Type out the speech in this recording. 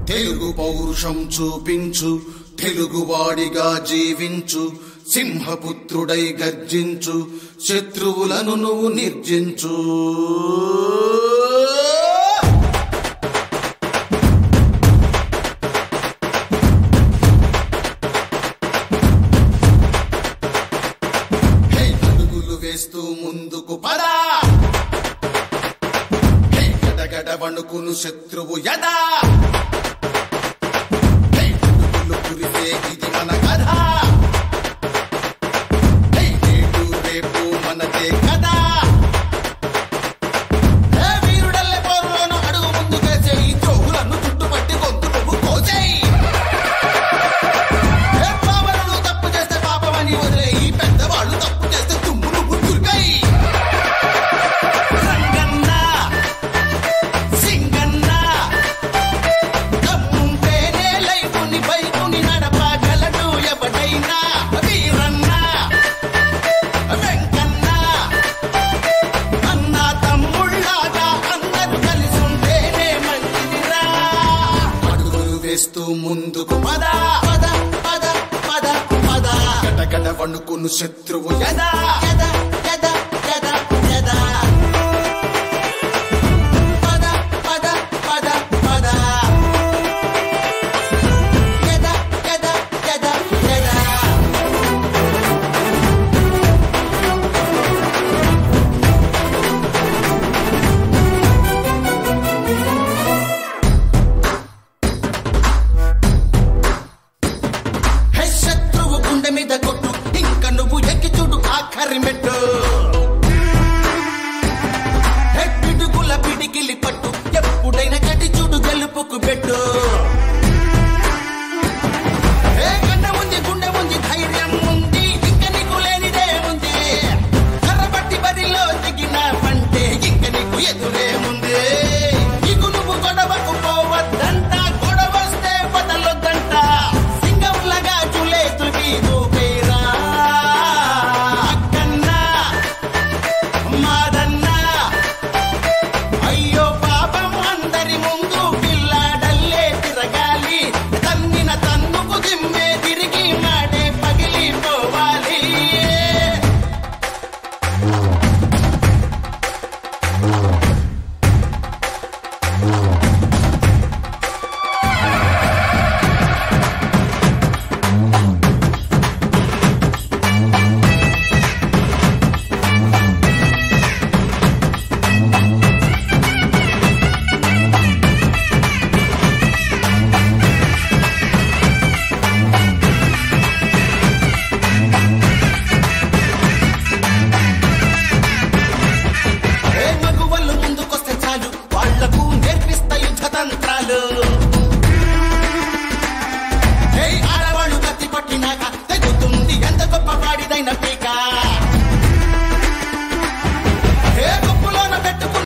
తెలుగు పౌరుషం చూపించు తెలుగువాడిగా జీవించు సింహపుత్రుడై గర్జించు శత్రువులను నువ్వు నిర్జించు హే, అడుగులు వేస్తూ ముందుకు పదా హే, గడగడ వణుకును శత్రువు యదా హే, అడుగులు కురిసే ఇది మన కథ హే, నేడు రేపు మనదే కదా హే, వీరుడల్లే పోరులోను అడుగు ముందుకేసే ఈ ద్రోహులను చుట్టుపట్టి గొంతు నువ్వు కోసేయి ఏ పాపనులు తప్పు చేస్తే పాపమని వదిలే ఈ పెద్దవాళ్ళు తప్పు చేస్తే తుమ్ము నువ్వు దుర్గయి రంగన్న సింగన్న దమ్ముంటేనే లైఫుని బైకుని నడపగలడు ఎవడైనా వీరన్న వెంకన్న అన్న తమ్ముళ్ళాగా అందరూ కలిసి ఉంటేనే మంచిదిరా అడుగులు వేస్తూ ముందుకు పద పద పద పద పద గడగడ వణుకును శత్రువు యదా